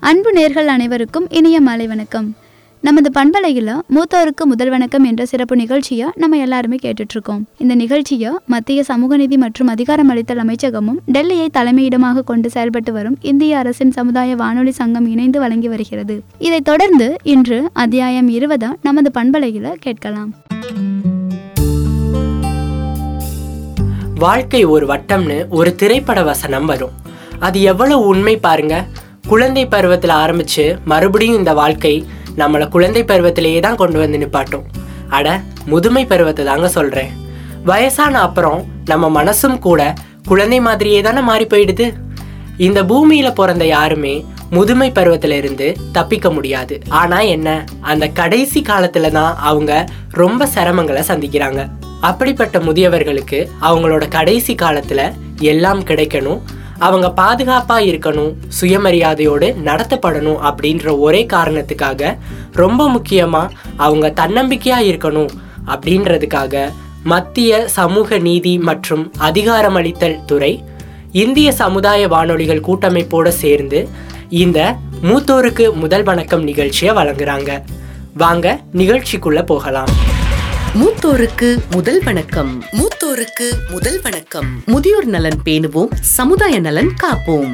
அன்பு நேர்கள் அனைவருக்கும் இனிய மாலை வணக்கம் நமது பண்பலையில் மூத்தோருக்கு முதல் வணக்கம் என்ற சிறப்பு நிகழ்ச்சியை நம்ம எல்லாருமே கேட்டுட்ருக்கோம் இந்த நிகழ்ச்சியை மத்திய சமூக நீதி மற்றும் அதிகாரமளித்தல் அமைச்சகமும் டெல்லியை தலைமையிடமாக கொண்டு செயல்பட்டு வரும் இந்திய அரசின் சமுதாய வானொலி சங்கம் இணைந்து வழங்கி வருகிறது இதைத் தொடர்ந்து இன்று அத்தியாயம் இருபதா நமது பண்பலையில் கேட்கலாம் வாழ்க்கை ஒரு வட்டம்னு ஒரு திரைப்பட வசனம் வரும் அது எவ்வளவு உண்மை பாருங்க குழந்தை பருவத்தில் ஆரம்பிச்சு மறுபடியும் இந்த வாழ்க்கை நம்மளை குழந்தை பருவத்திலேயே தான் கொண்டு வந்து நிப்பாட்டும் அட முதுமை பருவத்தை தாங்க சொல்றேன் வயசான அப்புறம் நம்ம மனசும் கூட குழந்தை மாதிரியே தானே மாறி போயிடுது இந்த பூமியில பிறந்த யாருமே முதுமை பருவத்துல இருந்து தப்பிக்க முடியாது ஆனா என்ன அந்த கடைசி காலத்துல தான் அவங்க ரொம்ப சிரமங்களை சந்திக்கிறாங்க அப்படிப்பட்ட முதியவர்களுக்கு அவங்களோட கடைசி காலத்துல எல்லாம் கிடைக்கணும் அவங்க பாதுகாப்பா இருக்கணும் சுயமரியாதையோடு நடத்தப்படணும் அப்படின்ற ஒரே காரணத்துக்காக ரொம்ப முக்கியமா அவங்க தன்னம்பிக்கையா இருக்கணும் அப்படின்றதுக்காக மத்திய சமூக நீதி மற்றும் அதிகாரமளித்தல் துறை இந்திய சமுதாய வானொலிகள் கூட்டமைப்போட சேர்ந்து இந்த மூத்தோருக்கு முதல் வணக்கம் நிகழ்ச்சியை வழங்குறாங்க வாங்க நிகழ்ச்சிக்குள்ள போகலாம் மூத்தோருக்கு முதல் வணக்கம் மூத்தோருக்கு முதல் வணக்கம் முதியோர் நலன் பேணுவோம் சமுதாய நலன் காப்போம்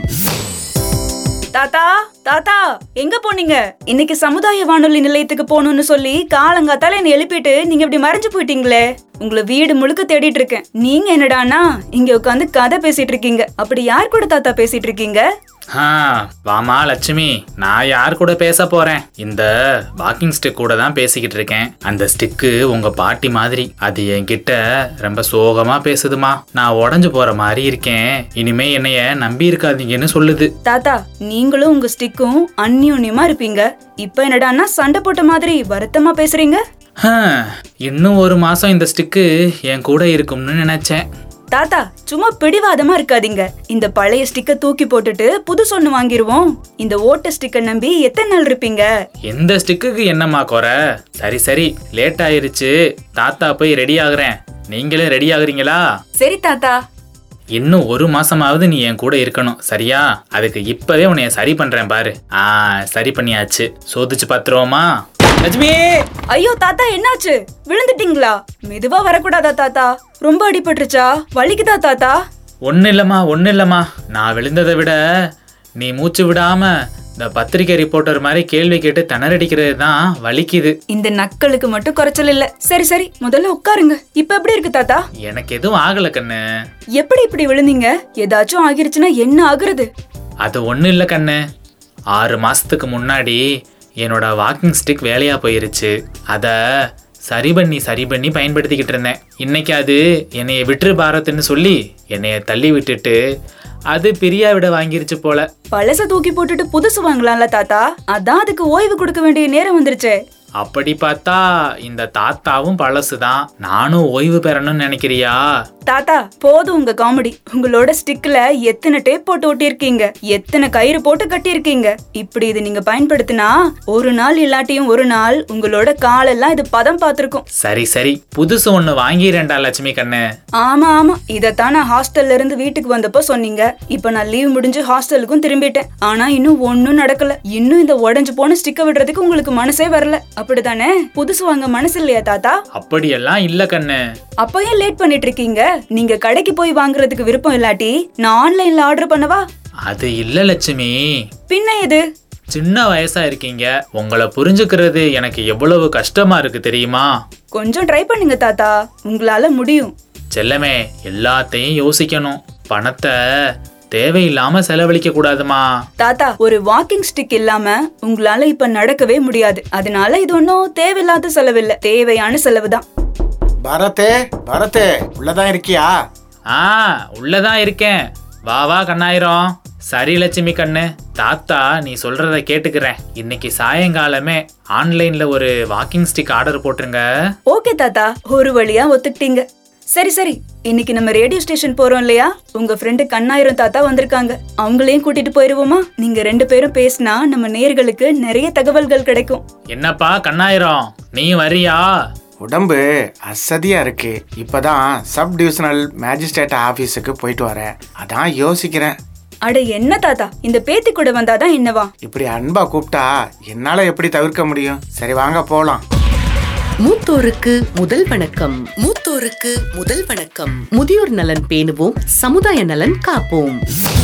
தாத்தா தாத்தா எங்க போனீங்க இன்னைக்கு சமுதாய வானொலி நிலையத்துக்கு போகணும்னு சொல்லி காலங்காத்தால என்ன எழுப்பிட்டு நீங்க இப்படி மறைஞ்சு போயிட்டீங்களே உங்களை வீடு முழுக்க தேடிட்டு இருக்கேன் நீங்க என்னடானா இங்க உட்காந்து கதை பேசிட்டு இருக்கீங்க அப்படி யார் கூட தாத்தா பேசிட்டு இருக்கீங்க ஆ வாமா லட்சுமி நான் யார் கூட பேச போறேன் இந்த வாக்கிங் ஸ்டிக் கூட தான் பேசிக்கிட்டு இருக்கேன் அந்த ஸ்டிக்கு உங்க பாட்டி மாதிரி அது என்கிட்ட ரொம்ப சோகமா பேசுதுமா நான் உடஞ்சு போற மாதிரி இருக்கேன் இனிமே என்னைய நம்பி இருக்காதீங்கன்னு சொல்லுது தாத்தா நீங்களும் உங்க ஸ்டிக்கும் அந்யோன்யமா இருப்பீங்க இப்ப என்னடான்னா சண்டை போட்ட மாதிரி வருத்தமா பேசுறீங்க ஹம், இன்னும் ஒரு மாசம் இந்த ஸ்டிக்கு என் கூட இருக்கும்னு நினைச்சேன் தாத்தா சும்மா பிடிவாதமா இருக்காதீங்க இந்த பழைய ஸ்டிக்க தூக்கி போட்டுட்டு புதுசு ஒண்ணு வாங்கிருவோம் இந்த ஓட்ட ஸ்டிக்க நம்பி எத்தனை நாள் இருப்பீங்க எந்த ஸ்டிக்குக்கு என்னம்மா குறை சரி சரி லேட் ஆயிருச்சு தாத்தா போய் ரெடி ஆகுறேன் நீங்களும் ரெடி ஆகுறீங்களா சரி தாத்தா இன்னும் ஒரு மாசமாவது நீ என் கூட இருக்கணும் சரியா அதுக்கு இப்பவே உன்னைய சரி பண்றேன் பாரு ஆ சரி பண்ணியாச்சு சோதிச்சு பாத்துருவோமா லட்சுமி ஐயோ தாத்தா என்னாச்சு விழுந்துட்டீங்களா மெதுவா வரக்கூடாதா தாத்தா ரொம்ப அடிபட்டுருச்சா வலிக்குதா தாத்தா ஒன்னும் இல்லம்மா ஒன்னும் இல்லம்மா நான் விழுந்ததை விட நீ மூச்சு விடாம இந்த பத்திரிக்கை ரிப்போர்ட்டர் மாதிரி கேள்வி கேட்டு திணறடிக்கிறது தான் வலிக்குது இந்த நக்களுக்கு மட்டும் குறைச்சல் இல்ல சரி சரி முதல்ல உட்காருங்க இப்ப எப்படி இருக்கு தாத்தா எனக்கு எதுவும் ஆகல கண்ணு எப்படி இப்படி விழுந்தீங்க ஏதாச்சும் ஆகிருச்சுன்னா என்ன ஆகுறது அது ஒன்றும் இல்லை கண்ணு ஆறு மாசத்துக்கு முன்னாடி என்னோட வாக்கிங் ஸ்டிக் வேலையா போயிருச்சு அதை சரி பண்ணி சரி பண்ணி பயன்படுத்திக்கிட்டு இருந்தேன் இன்னைக்கு அது என்னைய விட்டுரு பாரத்துன்னு சொல்லி என்னைய தள்ளி விட்டுட்டு அது பிரியா விட வாங்கிருச்சு போல பழச தூக்கி போட்டுட்டு புதுசு வாங்கலாம்ல தாத்தா அதான் அதுக்கு ஓய்வு கொடுக்க வேண்டிய நேரம் வந்துருச்சே அப்படி பார்த்தா இந்த தாத்தாவும் பழசு தான் நானும் ஓய்வு பெறணும்னு நினைக்கிறியா தாத்தா போதும் உங்க காமெடி உங்களோட ஸ்டிக்ல எத்தனை டேப் போட்டு ஒட்டியிருக்கீங்க எத்தனை கயிறு போட்டு கட்டியிருக்கீங்க இப்படி இது நீங்க பயன்படுத்தினா ஒரு நாள் இல்லாட்டியும் ஒரு நாள் உங்களோட காலெல்லாம் இது பதம் பார்த்திருக்கும் சரி சரி புதுசு ஒன்று வாங்கிரேன்டா லட்சுமி கண்ணு ஆமா ஆமா இதத்தான் நான் ஹாஸ்டல்ல இருந்து வீட்டுக்கு வந்தப்போ சொன்னீங்க இப்ப நான் லீவ் முடிஞ்சு ஹாஸ்டலுக்கும் திரும்பிட்டேன் ஆனா இன்னும் ஒண்ணும் நடக்கல இன்னும் இந்த உடைஞ்சு போன ஸ்டிக்க விடுறதுக்கு உங்களுக்கு மனசே வரல அப்படிதானே புதுசு வாங்க மனசு இல்லையா தாத்தா அப்படியெல்லாம் இல்ல கண்ணு அப்ப ஏன் லேட் பண்ணிட்டு இருக்கீங்க நீங்க கடைக்கு போய் வாங்குறதுக்கு விருப்பம் இல்லாட்டி நான் ஆன்லைன்ல ஆர்டர் பண்ணவா அது இல்ல லட்சுமி பின்ன எது சின்ன வயசா இருக்கீங்க உங்களை புரிஞ்சுக்கிறது எனக்கு எவ்வளவு கஷ்டமா இருக்கு தெரியுமா கொஞ்சம் ட்ரை பண்ணுங்க தாத்தா உங்களால முடியும் செல்லமே எல்லாத்தையும் யோசிக்கணும் பணத்தை தேவையில்லாம செலவழிக்க கூடாதுமா தாத்தா ஒரு வாக்கிங் ஸ்டிக் இல்லாம உங்களால இப்ப நடக்கவே முடியாது அதனால இது ஒன்றும் தேவையில்லாத செலவில்ல தேவையான செலவு தான் பரதே பரதே உள்ளதான் இருக்கியா ஆ உள்ளதான் இருக்கேன் வா வா கண்ணாயிரம் சரி லட்சுமி கண்ணு தாத்தா நீ சொல்றத கேட்டுக்கிறேன் இன்னைக்கு சாயங்காலமே ஆன்லைன்ல ஒரு வாக்கிங் ஸ்டிக் ஆர்டர் போட்டுருங்க ஓகே தாத்தா ஒரு வழியா ஒத்துக்கிட்டீங்க சரி சரி இன்னைக்கு நம்ம ரேடியோ ஸ்டேஷன் போறோம் இல்லையா உங்க ஃப்ரெண்டு கண்ணாயிரம் தாத்தா வந்திருக்காங்க அவங்களையும் கூட்டிட்டு போயிருவோமா நீங்க ரெண்டு பேரும் பேசினா நம்ம நேர்களுக்கு நிறைய தகவல்கள் கிடைக்கும் என்னப்பா கண்ணாயிரம் நீ வரியா உடம்பு அசதியா இருக்கு இப்பதான் சப் டிவிஷனல் மேஜிஸ்ட்ரேட் ஆபீஸுக்கு போயிட்டு வரேன் அதான் யோசிக்கிறேன் அட என்ன தாத்தா இந்த பேத்தி கூட வந்தாதான் என்னவா இப்படி அன்பா கூப்பிட்டா என்னால எப்படி தவிர்க்க முடியும் சரி வாங்க போலாம் மூத்தோருக்கு முதல் வணக்கம் மூத்தோருக்கு முதல் வணக்கம் முதியோர் நலன் பேணுவோம் சமுதாய நலன் காப்போம்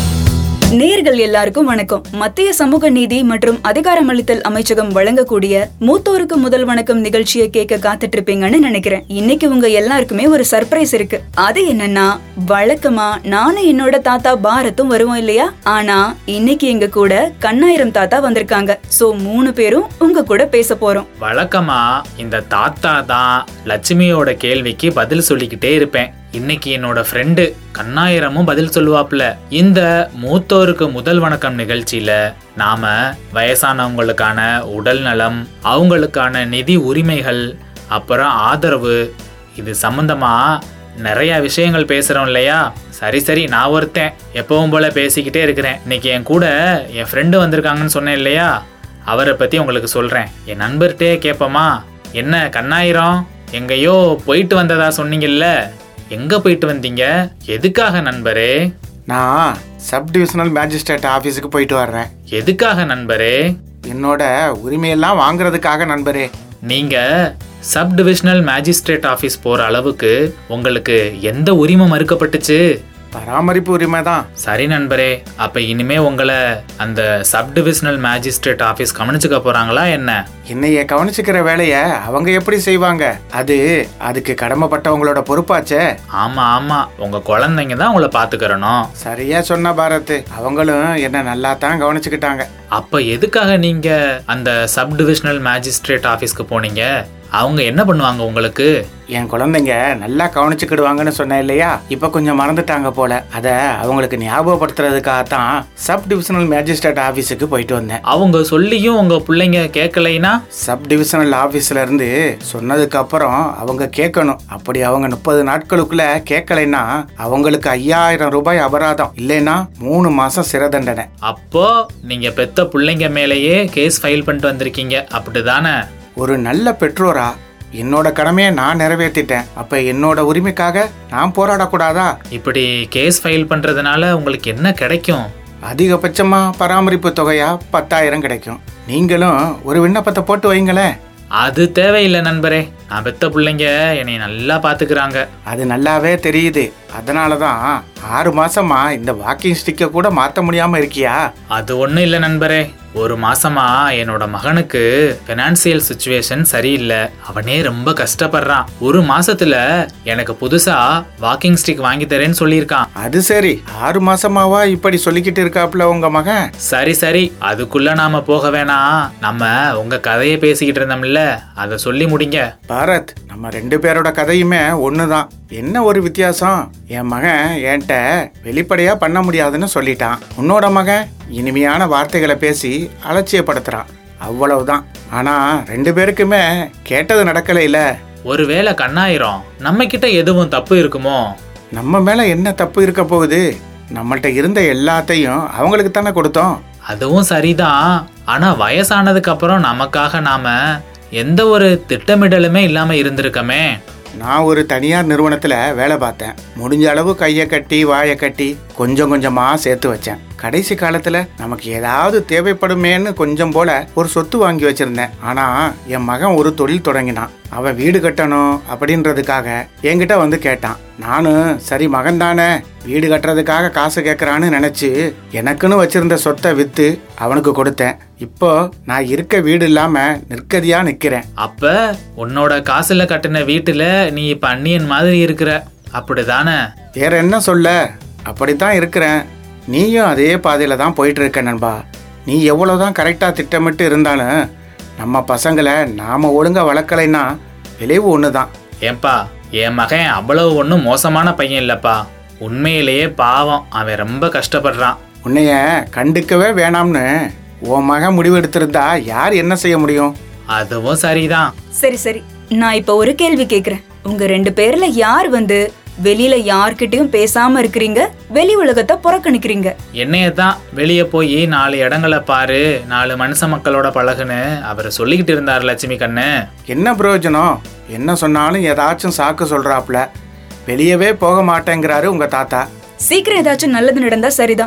நேர்கள் எல்லாருக்கும் வணக்கம் மத்திய சமூக நீதி மற்றும் அதிகாரமளித்தல் அமைச்சகம் வழங்கக்கூடிய மூத்தோருக்கு முதல் வணக்கம் நிகழ்ச்சியை கேட்க காத்துட்டு இருப்பீங்கன்னு நினைக்கிறேன் இன்னைக்கு உங்க எல்லாருக்குமே ஒரு சர்ப்ரைஸ் இருக்கு அது என்னன்னா வழக்கமா நானும் என்னோட தாத்தா பாரத்தும் வருவோம் இல்லையா ஆனா இன்னைக்கு எங்க கூட கண்ணாயிரம் தாத்தா வந்திருக்காங்க சோ மூணு பேரும் உங்க கூட பேச போறோம் வழக்கமா இந்த தாத்தா தான் லட்சுமியோட கேள்விக்கு பதில் சொல்லிக்கிட்டே இருப்பேன் இன்னைக்கு என்னோட ஃப்ரெண்டு கண்ணாயிரமும் பதில் சொல்லுவாப்ல இந்த மூத்தோருக்கு முதல் வணக்கம் நிகழ்ச்சியில நாம வயசானவங்களுக்கான உடல் நலம் அவங்களுக்கான நிதி உரிமைகள் அப்புறம் ஆதரவு இது சம்பந்தமா நிறைய விஷயங்கள் பேசுறோம் இல்லையா சரி சரி நான் ஒருத்தன் எப்பவும் போல பேசிக்கிட்டே இருக்கிறேன் இன்னைக்கு என் கூட என் ஃப்ரெண்டு வந்திருக்காங்கன்னு சொன்னேன் இல்லையா அவரை பத்தி உங்களுக்கு சொல்றேன் என் நண்பர்கிட்டே கேட்போமா என்ன கண்ணாயிரம் எங்கேயோ போயிட்டு வந்ததா சொன்னீங்கல்ல எங்க போயிட்டு வந்தீங்க எதுக்காக நண்பரே நான் சப் டிவிஷனல் மேஜிஸ்ட்ரேட் ஆஃபீஸுக்கு போயிட்டு வர்றேன் எதுக்காக நண்பரே என்னோட உரிமையெல்லாம் வாங்குறதுக்காக நண்பரே நீங்க சப் டிவிஷனல் மேஜிஸ்ட்ரேட் ஆஃபீஸ் போற அளவுக்கு உங்களுக்கு எந்த உரிமை மறுக்கப்பட்டுச்சு பராமரிப்பு உரிமை தான் சரி நண்பரே அப்ப இனிமே உங்களை அந்த சப் டிவிஷனல் மேஜிஸ்ட்ரேட் ஆஃபீஸ் கவனிச்சுக்க போறாங்களா என்ன என்னைய கவனிச்சுக்கிற வேலைய அவங்க எப்படி செய்வாங்க அது அதுக்கு கடமைப்பட்டவங்களோட பொறுப்பாச்சே ஆமா ஆமா உங்க குழந்தைங்க தான் உங்களை பாத்துக்கிறணும் சரியா சொன்ன பாரத் அவங்களும் என்ன நல்லா தான் கவனிச்சுக்கிட்டாங்க அப்ப எதுக்காக நீங்க அந்த சப் டிவிஷனல் மேஜிஸ்ட்ரேட் ஆஃபீஸ்க்கு போனீங்க அவங்க என்ன பண்ணுவாங்க உங்களுக்கு என் குழந்தைங்க நல்லா கவனிச்சுக்கிடுவாங்கன்னு சொன்னேன் இல்லையா இப்ப கொஞ்சம் மறந்துட்டாங்க போல அத அவங்களுக்கு ஞாபகப்படுத்துறதுக்காக தான் சப் டிவிஷனல் மேஜிஸ்ட்ரேட் ஆபீஸுக்கு போயிட்டு வந்தேன் அவங்க சொல்லியும் உங்க பிள்ளைங்க கேட்கலைன்னா சப் டிவிஷனல் ஆபீஸ்ல இருந்து சொன்னதுக்கு அப்புறம் அவங்க கேட்கணும் அப்படி அவங்க முப்பது நாட்களுக்குள்ள கேட்கலைன்னா அவங்களுக்கு ஐயாயிரம் ரூபாய் அபராதம் இல்லைன்னா மூணு மாசம் சிறை தண்டனை அப்போ நீங்க பெத்த பிள்ளைங்க மேலேயே கேஸ் ஃபைல் பண்ணிட்டு வந்திருக்கீங்க அப்படிதானே ஒரு நல்ல பெற்றோரா என்னோட கடமையை நான் நிறைவேற்றிட்டேன் அப்ப என்னோட உரிமைக்காக நான் போராடக்கூடாதா இப்படி கேஸ் ஃபைல் பண்றதுனால உங்களுக்கு என்ன கிடைக்கும் அதிகபட்சமா பராமரிப்பு தொகையா பத்தாயிரம் கிடைக்கும் நீங்களும் ஒரு விண்ணப்பத்தை போட்டு வைங்களேன் அது தேவையில்லை நண்பரே நான் பெத்த பிள்ளைங்க என்னை நல்லா பாத்துக்கிறாங்க அது நல்லாவே தெரியுது அதனால தான் ஆறு மாசமா இந்த வாக்கிங் ஸ்டிக்கை கூட மாத்த முடியாம இருக்கியா அது ஒன்றும் இல்லை நண்பரே ஒரு மாசமா என்னோட மகனுக்கு ஃபினான்சியல் சுச்சுவேஷன் சரியில்லை அவனே ரொம்ப கஷ்டப்படுறான் ஒரு மாசத்துல எனக்கு புதுசா வாக்கிங் ஸ்டிக் வாங்கி தரேன்னு சொல்லியிருக்கான் அது சரி ஆறு மாசமாவா இப்படி சொல்லிக்கிட்டு இருக்காப்ல உங்க மகன் சரி சரி அதுக்குள்ள நாம போக வேணாம் நம்ம உங்க கதையை பேசிக்கிட்டு இருந்தோம்ல அதை சொல்லி முடிங்க பாரத் நம்ம ரெண்டு பேரோட கதையுமே ஒண்ணுதான் என்ன ஒரு வித்தியாசம் என் மகன் என்கிட்ட வெளிப்படையா பண்ண முடியாதுன்னு சொல்லிட்டான் உன்னோட மகன் இனிமையான வார்த்தைகளை பேசி அலட்சியப்படுத்துறான் அவ்வளவுதான் ஆனா ரெண்டு பேருக்குமே கேட்டது நடக்கல இல்ல ஒருவேளை கண்ணாயிரம் நம்ம கிட்ட எதுவும் தப்பு இருக்குமோ நம்ம மேல என்ன தப்பு இருக்க போகுது நம்மள்ட்ட இருந்த எல்லாத்தையும் அவங்களுக்கு தானே கொடுத்தோம் அதுவும் சரிதான் ஆனா வயசானதுக்கு அப்புறம் நமக்காக நாம எந்த ஒரு திட்டமிடலுமே இல்லாம இருந்திருக்கமே நான் ஒரு தனியார் நிறுவனத்தில் வேலை பார்த்தேன் முடிஞ்ச அளவு கையை கட்டி வாயை கட்டி கொஞ்சம் கொஞ்சமாக சேர்த்து வச்சேன் கடைசி காலத்தில் நமக்கு ஏதாவது தேவைப்படுமேன்னு கொஞ்சம் போல ஒரு சொத்து வாங்கி வச்சிருந்தேன் ஆனால் என் மகன் ஒரு தொழில் தொடங்கினான் அவன் வீடு கட்டணும் அப்படின்றதுக்காக என்கிட்ட வந்து கேட்டான் நானும் சரி மகன் தானே வீடு கட்டுறதுக்காக காசு கேட்குறான்னு நினச்சி எனக்குன்னு வச்சிருந்த சொத்தை விற்று அவனுக்கு கொடுத்தேன் இப்போ நான் இருக்க வீடு இல்லாமல் நிற்கதியாக நிற்கிறேன் அப்ப உன்னோட காசுல கட்டின வீட்டுல நீ இப்ப அந்நியன் மாதிரி இருக்கிற அப்படிதானே வேற என்ன சொல்ல அப்படித்தான் இருக்கிறேன் நீயும் அதே பாதையில தான் போயிட்டு இருக்க நண்பா நீ எவ்வளவுதான் கரெக்டா திட்டமிட்டு இருந்தாலும் நம்ம பசங்களை நாம ஒழுங்கா வளர்க்கலைன்னா விளைவு ஒண்ணுதான் ஏன்பா என் மகன் அவ்வளவு ஒன்றும் மோசமான பையன் இல்லப்பா உண்மையிலேயே பாவம் அவன் ரொம்ப கஷ்டப்படுறான் உன்னைய கண்டுக்கவே வேணாம்னு உன் மகன் முடிவெடுத்திருந்தா யார் என்ன செய்ய முடியும் அதுவும் சரிதான் சரி சரி நான் இப்ப ஒரு கேள்வி கேக்குறேன் உங்க ரெண்டு பேர்ல யார் வந்து வெளியில யார்கிட்டயும் பேசாம இருக்கிறீங்க வெளி உலகத்தை புறக்கணிக்கிறீங்க என்னைய தான் வெளியே போய் நாலு இடங்களை பாரு நாலு மனுஷ மக்களோட பழகுன்னு அவர் சொல்லிக்கிட்டு இருந்தார் லட்சுமி கண்ணு என்ன பிரயோஜனம் என்ன சொன்னாலும் ஏதாச்சும் சாக்கு சொல்றாப்ல வெளியவே போக மாட்டேங்கிறாரு உங்க தாத்தா சீக்கிரம் ஏதாச்சும் நல்லது நடந்தா சரிதான்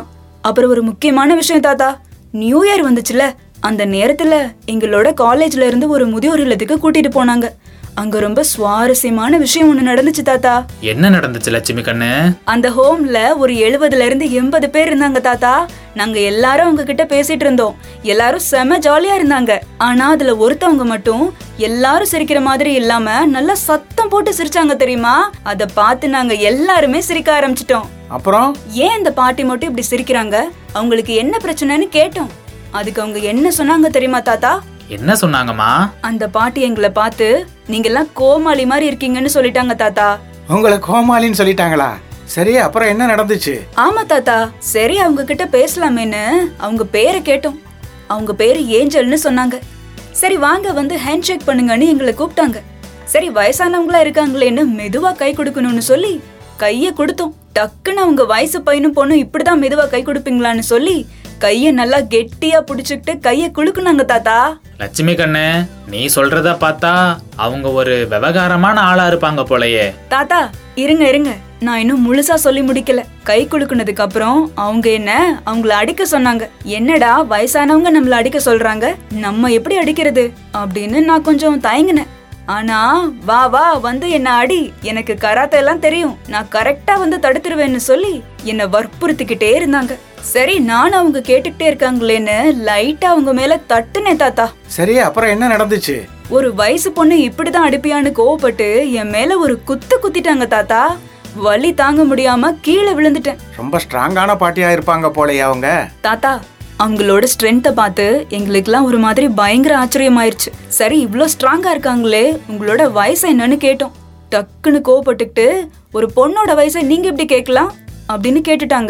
அப்புறம் ஒரு முக்கியமான விஷயம் தாத்தா நியூ இயர் வந்துச்சுல அந்த நேரத்துல எங்களோட காலேஜ்ல இருந்து ஒரு முதியோர் இல்லத்துக்கு கூட்டிட்டு போனாங்க அங்க ரொம்ப சுவாரஸ்யமான விஷயம் ஒண்ணு நடந்துச்சு தாத்தா என்ன நடந்துச்சு லட்சுமி கண்ணு அந்த ஹோம்ல ஒரு எழுபதுல இருந்து எண்பது பேர் இருந்தாங்க தாத்தா நாங்க எல்லாரும் அவங்க கிட்ட பேசிட்டு இருந்தோம் எல்லாரும் செம ஜாலியா இருந்தாங்க ஆனா அதுல ஒருத்தவங்க மட்டும் எல்லாரும் சிரிக்கிற மாதிரி இல்லாம நல்லா சத்தம் போட்டு சிரிச்சாங்க தெரியுமா அத பார்த்து நாங்க எல்லாருமே சிரிக்க ஆரம்பிச்சிட்டோம் அப்புறம் ஏன் இந்த பாட்டி மட்டும் இப்படி சிரிக்கிறாங்க அவங்களுக்கு என்ன பிரச்சனைன்னு கேட்டோம் அதுக்கு அவங்க என்ன சொன்னாங்க தெரியுமா தாத்தா என்ன சொன்னாங்கம்மா அந்த பாட்டி எங்களை பார்த்து நீங்க எல்லாம் கோமாளி மாதிரி இருக்கீங்கன்னு சொல்லிட்டாங்க தாத்தா உங்களை கோமாளின்னு சொல்லிட்டாங்களா சரி அப்புறம் என்ன நடந்துச்சு ஆமா தாத்தா சரி அவங்க கிட்ட பேசலாமேன்னு அவங்க பேரை கேட்டோம் அவங்க பேரு ஏஞ்சல்னு சொன்னாங்க சரி வாங்க வந்து ஹேண்ட் ஷேக் பண்ணுங்கன்னு எங்களை கூப்பிட்டாங்க சரி வயசானவங்களா இருக்காங்களேன்னு மெதுவா கை கொடுக்கணும்னு சொல்லி கைய கொடுத்தோம் டக்குன்னு அவங்க வயசு பையனும் பொண்ணும் இப்படிதான் மெதுவா கை கொடுப்பீங்களான்னு சொல்லி கைய நல்லா கெட்டியா புடிச்சுக்கிட்டு கைய குலுக்குனாங்க தாத்தா லட்சுமி கண்ணு நீ சொல்றத பார்த்தா அவங்க ஒரு விவகாரமான ஆளா இருப்பாங்க போலயே தாத்தா இருங்க இருங்க நான் இன்னும் முழுசா சொல்லி முடிக்கல கை குலுக்குனதுக்கு அப்புறம் அவங்க என்ன அவங்கள அடிக்க சொன்னாங்க என்னடா வயசானவங்க நம்மள அடிக்க சொல்றாங்க நம்ம எப்படி அடிக்கிறது அப்படின்னு நான் கொஞ்சம் தயங்கினேன் ஆனா வா வா வந்து என்ன அடி எனக்கு கராத்தே எல்லாம் தெரியும் நான் கரெக்டா வந்து தடுத்துருவேன்னு சொல்லி என்ன வற்புறுத்திக்கிட்டே இருந்தாங்க சரி நானும் அவங்க கேட்டுக்கிட்டே இருக்காங்களேன்னு லைட்டா அவங்க மேல தட்டுனேன் தாத்தா சரி அப்புறம் என்ன நடந்துச்சு ஒரு வயசு பொண்ணு இப்படிதான் அடிப்பியான்னு கோவப்பட்டு என் மேல ஒரு குத்து குத்திட்டாங்க தாத்தா வலி தாங்க முடியாம கீழே விழுந்துட்டேன் ரொம்ப ஸ்ட்ராங்கான பாட்டியா இருப்பாங்க போலயே அவங்க தாத்தா அவங்களோட ஸ்ட்ரென்த்தை பார்த்து எங்களுக்குலாம் ஒரு மாதிரி பயங்கர ஆச்சரியமாயிருச்சு சரி இவ்ளோ ஸ்ட்ராங்கா இருக்காங்களே உங்களோட வயசு என்னன்னு கேட்டோம் டக்குன்னு கோவப்பட்டுக்கிட்டு ஒரு பொண்ணோட வயசை நீங்க எப்படி கேட்கலாம் அப்படின்னு கேட்டுட்டாங்க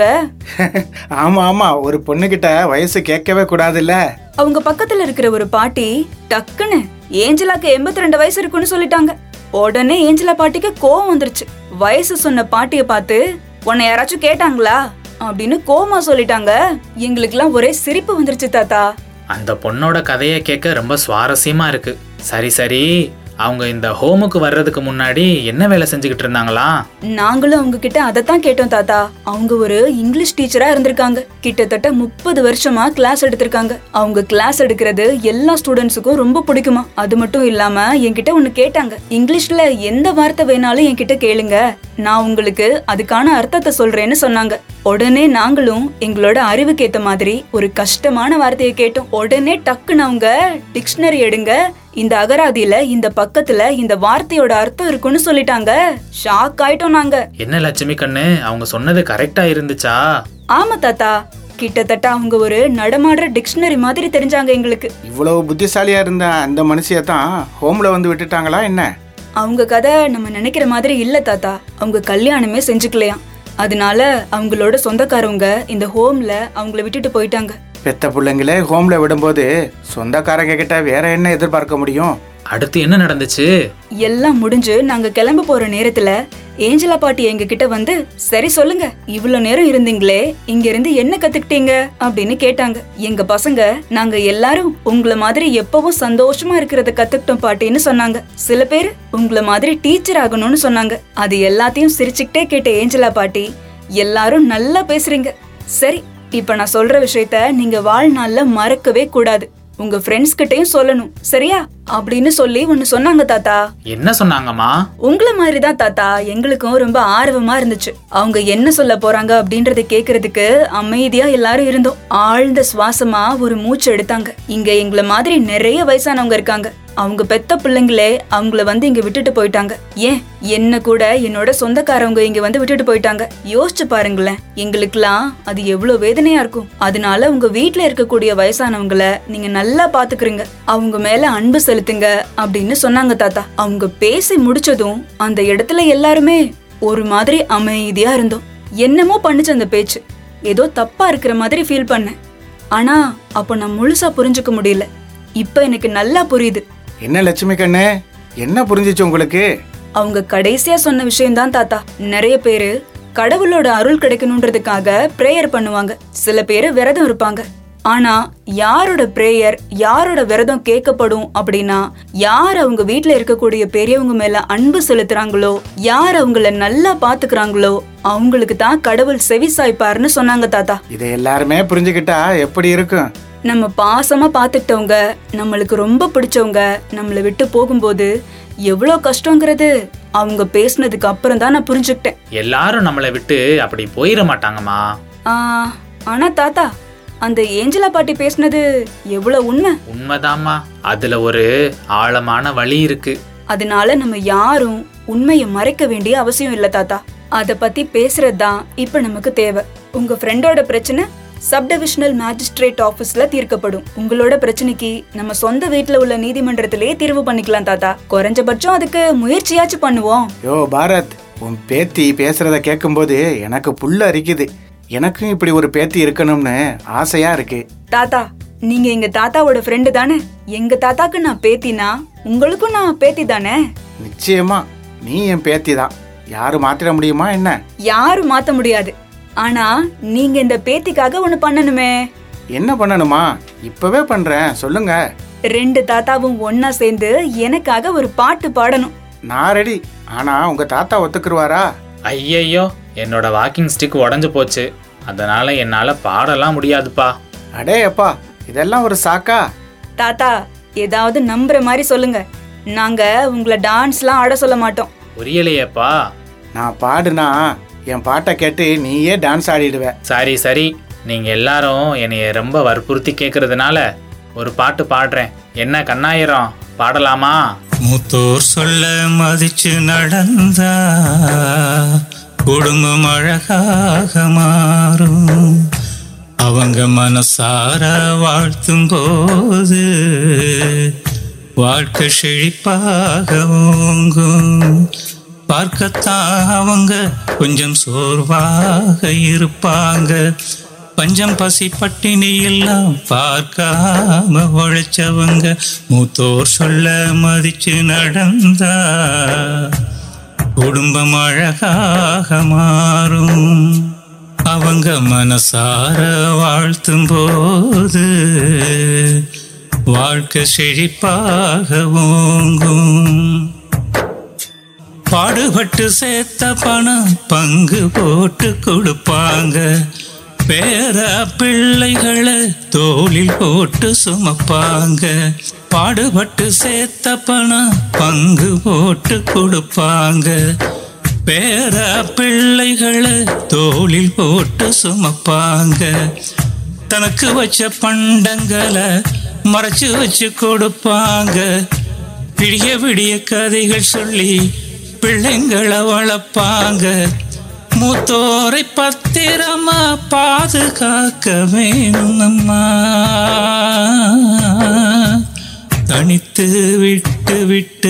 ஆமா ஆமா ஒரு பொண்ணுகிட்ட வயசு கேட்கவே கூடாதுல்ல அவங்க பக்கத்துல இருக்கிற ஒரு பாட்டி டக்குன்னு ஏஞ்சலாக்கு எண்பத்தி ரெண்டு வயசு இருக்குன்னு சொல்லிட்டாங்க உடனே ஏஞ்சலா பாட்டிக்கு கோவம் வந்துருச்சு வயசு சொன்ன பாட்டிய பார்த்து உன்னை யாராச்சும் கேட்டாங்களா அப்படின்னு கோமா சொல்லிட்டாங்க எங்களுக்குலாம் ஒரே சிரிப்பு வந்துருச்சு தாத்தா அந்த பொண்ணோட கதையை கேட்க ரொம்ப சுவாரஸ்யமா இருக்கு சரி சரி அவங்க இந்த ஹோமுக்கு வர்றதுக்கு முன்னாடி என்ன வேலை செஞ்சுக்கிட்டு இருந்தாங்களா நாங்களும் அவங்க கிட்ட அதைத்தான் கேட்டோம் தாத்தா அவங்க ஒரு இங்கிலீஷ் டீச்சரா இருந்திருக்காங்க கிட்டத்தட்ட முப்பது வருஷமா கிளாஸ் எடுத்திருக்காங்க அவங்க கிளாஸ் எடுக்கிறது எல்லா ஸ்டூடெண்ட்ஸுக்கும் ரொம்ப பிடிக்குமா அது மட்டும் இல்லாம என்கிட்ட ஒண்ணு கேட்டாங்க இங்கிலீஷ்ல எந்த வார்த்தை வேணாலும் என்கிட்ட கேளுங்க நான் உங்களுக்கு அதுக்கான அர்த்தத்தை சொல்றேன்னு சொன்னாங்க உடனே நாங்களும் எங்களோட அறிவுக்கு ஏத்த மாதிரி ஒரு கஷ்டமான வார்த்தையை கேட்டோம் உடனே டக்குன்னு அவங்க டிக்ஷனரி எடுங்க இந்த அகராதியில இந்த பக்கத்துல இந்த வார்த்தையோட அர்த்தம் இருக்குன்னு சொல்லிட்டாங்க ஷாக் ஆயிட்டோம் நாங்க என்ன லட்சுமி கண்ணு அவங்க சொன்னது கரெக்டா இருந்துச்சா ஆமா தாத்தா கிட்டத்தட்ட அவங்க ஒரு நடமாடுற டிக்ஷனரி மாதிரி தெரிஞ்சாங்க எங்களுக்கு இவ்வளவு புத்திசாலியா இருந்த அந்த மனுஷிய தான் ஹோம்ல வந்து விட்டுட்டாங்களா என்ன அவங்க கதை நம்ம நினைக்கிற மாதிரி இல்ல தாத்தா அவங்க கல்யாணமே செஞ்சுக்கலையாம் அதனால அவங்களோட சொந்தக்காரவங்க இந்த ஹோம்ல அவங்கள விட்டுட்டு போயிட்டாங்க பெத்த பிள்ளைங்களே ஹோம்ல விடும்போது சொந்தக்காரங்க கிட்ட வேற என்ன எதிர்பார்க்க முடியும் அடுத்து என்ன நடந்துச்சு எல்லாம் முடிஞ்சு நாங்க கிளம்ப போற நேரத்துல ஏஞ்சலா பாட்டி எங்க கிட்ட வந்து சரி சொல்லுங்க இவ்வளவு நேரம் இருந்தீங்களே இங்க இருந்து என்ன கத்துக்கிட்டீங்க அப்படின்னு கேட்டாங்க எங்க பசங்க நாங்க எல்லாரும் உங்கள மாதிரி எப்பவும் சந்தோஷமா இருக்கிறத கத்துக்கிட்டோம் பாட்டின்னு சொன்னாங்க சில பேர் உங்கள மாதிரி டீச்சர் ஆகணும்னு சொன்னாங்க அது எல்லாத்தையும் சிரிச்சுக்கிட்டே கேட்ட ஏஞ்சலா பாட்டி எல்லாரும் நல்லா பேசுறீங்க சரி இப்ப நான் சொல்ற விஷயத்த நீங்க வாழ்நாள்ல மறக்கவே கூடாது உங்க ஃப்ரெண்ட்ஸ் கிட்டயும் சொல்லணும் சரியா அப்படின்னு சொல்லி ஒன்னு சொன்னாங்க தாத்தா என்ன சொன்னாங்கம்மா உங்கள மாதிரி தான் தாத்தா எங்களுக்கும் ரொம்ப ஆர்வமா இருந்துச்சு அவங்க என்ன சொல்ல போறாங்க அப்படின்றத கேக்குறதுக்கு அமைதியா எல்லாரும் இருந்தோம் ஆழ்ந்த சுவாசமா ஒரு மூச்சு எடுத்தாங்க இங்க எங்கள மாதிரி நிறைய வயசானவங்க இருக்காங்க அவங்க பெத்த பிள்ளைங்களே அவங்கள வந்து இங்க விட்டுட்டு போயிட்டாங்க ஏன் என்ன கூட என்னோட சொந்தக்காரவங்க இங்க வந்து விட்டுட்டு போயிட்டாங்க யோசிச்சு பாருங்களேன் எங்களுக்குலாம் அது எவ்வளவு வேதனையா இருக்கும் அதனால உங்க வீட்ல இருக்கக்கூடிய வயசானவங்கள நீங்க நல்லா பாத்துக்கிறீங்க அவங்க மேல அன்பு செலுத்துங்க அப்படின்னு சொன்னாங்க தாத்தா அவங்க பேசி முடிச்சதும் அந்த இடத்துல எல்லாருமே ஒரு மாதிரி அமைதியா இருந்தோம் என்னமோ பண்ணுச்சு அந்த பேச்சு ஏதோ தப்பா இருக்கிற மாதிரி ஃபீல் பண்ணேன் ஆனா அப்ப நான் முழுசா புரிஞ்சுக்க முடியல இப்ப எனக்கு நல்லா புரியுது என்ன லட்சுமி கண்ணு என்ன புரிஞ்சிச்சு உங்களுக்கு அவங்க கடைசியா சொன்ன விஷயம்தான் தாத்தா நிறைய பேரு கடவுளோட அருள் கிடைக்கணுன்றதுக்காக பிரேயர் பண்ணுவாங்க சில பேரு விரதம் இருப்பாங்க ஆனா யாரோட பிரேயர் யாரோட விரதம் கேட்கப்படும் அப்படின்னா யார் அவங்க வீட்ல இருக்கக்கூடிய பெரியவங்க மேல அன்பு செலுத்துறாங்களோ யார் அவங்கள நல்லா பாத்துக்கிறாங்களோ அவங்களுக்கு தான் கடவுள் செவி சாய்ப்பாருன்னு சொன்னாங்க தாத்தா இதை எல்லாருமே புரிஞ்சுக்கிட்டா எப்படி இருக்கும் நம்ம பாசமா பாத்துக்கிட்டவங்க நம்மளுக்கு ரொம்ப பிடிச்சவங்க நம்மளை விட்டு போகும்போது எவ்வளோ கஷ்டங்கிறது அவங்க பேசுனதுக்கு அப்புறம் தான் நான் புரிஞ்சுக்கிட்டேன் எல்லாரும் நம்மளை விட்டு அப்படி போயிட மாட்டாங்கம்மா ஆ, ஆனா தாத்தா அந்த ஏஞ்சலா பாட்டி பேசுனது எவ்வளவு உண்மை உண்மைதாம்மா அதுல ஒரு ஆழமான வழி இருக்கு அதனால நம்ம யாரும் உண்மையை மறைக்க வேண்டிய அவசியம் இல்ல தாத்தா அத பத்தி பேசுறது தான் இப்ப நமக்கு தேவை உங்க ஃப்ரெண்டோட பிரச்சனை சப் டிவிஷனல் மேஜிஸ்ட்ரேட் ஆபீஸ்ல தீர்க்கப்படும் உங்களோட பிரச்சனைக்கு நம்ம சொந்த வீட்ல உள்ள நீதிமன்றத்திலேயே தீர்வு பண்ணிக்கலாம் தாத்தா குறைஞ்சபட்சம் அதுக்கு முயற்சியாச்சும் பண்ணுவோம் யோ பாரத் உன் பேத்தி பேசுறத கேட்கும்போது எனக்கு புல்ல அரிக்குது எனக்கும் இப்படி ஒரு பேத்தி இருக்கணும்னு ஆசையா இருக்கு தாத்தா நீங்க எங்க தாத்தாவோட ஃப்ரெண்டு தானே எங்க தாத்தாக்கு நான் பேத்தினா உங்களுக்கும் நான் பேத்தி தானே நிச்சயமா நீ என் பேத்தி தான் யாரு மாத்திர முடியுமா என்ன யாரும் மாத்த முடியாது ஆனா நீங்க இந்த பேத்திக்காக ஒண்ணு பண்ணணுமே என்ன பண்ணணுமா இப்பவே பண்றேன் சொல்லுங்க ரெண்டு தாத்தாவும் ஒன்னா சேர்ந்து எனக்காக ஒரு பாட்டு பாடணும் நான் ரெடி ஆனா உங்க தாத்தா ஒத்துக்குருவாரா ஐயையோ என்னோட வாக்கிங் ஸ்டிக் உடஞ்சு போச்சு அதனால என்னால பாடலாம் முடியாதுப்பா அடே அப்பா இதெல்லாம் ஒரு சாக்கா தாத்தா ஏதாவது நம்புற மாதிரி சொல்லுங்க நாங்க உங்களை டான்ஸ்லாம் ஆட சொல்ல மாட்டோம் புரியலையேப்பா நான் பாடுனா என் பாட்டை கேட்டு நீயே டான்ஸ் ஆடிடுவ சரி சரி நீங்க எல்லாரும் என்னைய ரொம்ப வற்புறுத்தி கேட்கறதுனால ஒரு பாட்டு பாடுறேன் என்ன கண்ணாயிரம் பாடலாமா மூத்தோர் சொல்ல மதிச்சு நடந்தா குடும்பம் அழகாக மாறும் அவங்க மனசார வாழ்த்தும் போது வாழ்க்கை செழிப்பாக ஓங்கும் பார்க்கத்தான் அவங்க கொஞ்சம் சோர்வாக இருப்பாங்க பஞ்சம் பசி பட்டினி எல்லாம் பார்க்காம உழைச்சவங்க மூத்தோர் சொல்ல மதிச்சு நடந்தா குடும்பம் அழகாக மாறும் அவங்க மனசார வாழ்த்தும் போது வாழ்க்கை செழிப்பாக ஓங்கும் பாடுபட்டு சேர்த்த பணம் பங்கு போட்டு கொடுப்பாங்க பேர பிள்ளைகளை தோளில் போட்டு சுமப்பாங்க பாடுபட்டு சேர்த்த பணம் பங்கு போட்டு கொடுப்பாங்க பேர பிள்ளைகளை தோளில் போட்டு சுமப்பாங்க தனக்கு வச்ச பண்டங்களை மறைச்சு வச்சு கொடுப்பாங்க விடிய விடிய கதைகள் சொல்லி பிள்ளைங்களை வளர்ப்பாங்க மூத்தோரை பத்திரமா பாதுகாக்க வேணும் அம்மா தனித்து விட்டு விட்டு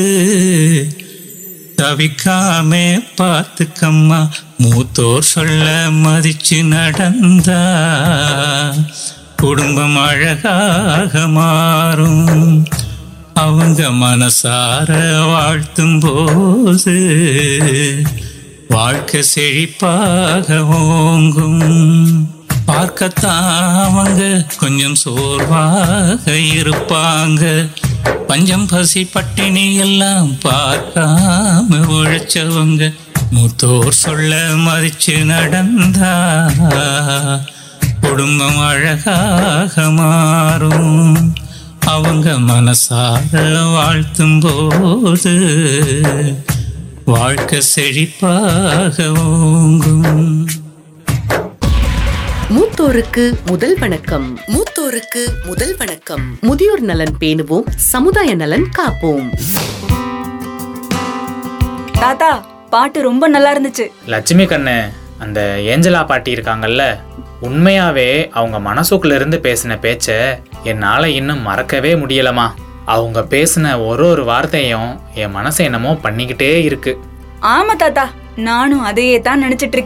தவிக்காமே பார்த்துக்கம்மா மூத்தோர் சொல்ல மதிச்சு நடந்தா குடும்பம் அழகாக மாறும் அவங்க மனசார வாழ்த்தும் போது வாழ்க்கை செழிப்பாக ஓங்கும் பார்க்கத்தான் அவங்க கொஞ்சம் சோர்வாக இருப்பாங்க பஞ்சம் பசி பட்டினி எல்லாம் பார்க்காம உழைச்சவங்க மூத்தோர் சொல்ல மதிச்சு நடந்தா குடும்பம் அழகாக மாறும் அவங்க மனசார வாழ்த்தும் போது வாழ்க்கை செழிப்பாக ஓங்கும் மூத்தோருக்கு முதல் வணக்கம் மூத்தோருக்கு முதல் வணக்கம் முதியோர் நலன் பேணுவோம் சமுதாய நலன் காப்போம் தாத்தா பாட்டு ரொம்ப நல்லா இருந்துச்சு லட்சுமி கண்ணு அந்த ஏஞ்சலா பாட்டி இருக்காங்கல்ல உண்மையாவே அவங்க மனசுக்குள்ள இருந்து பேசின பேச்ச என்னால இன்னும் மறக்கவே முடியலமா அவங்க பேசின ஒரு ஒரு வார்த்தையும் என் மனசை என்னமோ பண்ணிக்கிட்டே இருக்கு ஆமா தாத்தா நானும் அதையே தான் நினைச்சிட்டு இருக்கேன்